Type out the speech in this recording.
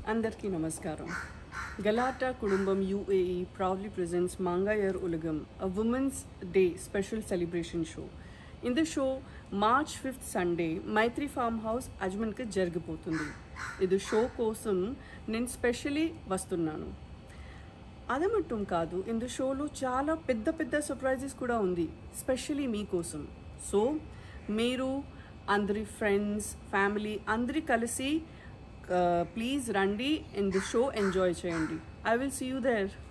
అందరికీ నమస్కారం గలాటా కుటుంబం UAE proudly presents Mangayar Ulagam, a Women's Day special celebration show. In the show, March fifth Sunday Maitri farm house అజ్మన్కి జరిగిపోతుంది ఇది show కోసం నేను స్పెషలీ వస్తున్నాను అదమట్టం కాదు ఇందు షోలో చాలా పెద్ద పెద్ద సర్ప్రైజెస్ కూడా ఉంది స్పెషలీ మీకోసం సో మీరు అందరి ఫ్రెండ్స్ ఫ్యామిలీ అందరి కలిసి ప్లీజ్ రండి ఇన్ ది షో ఎంజాయ్ చేయండి I will see you there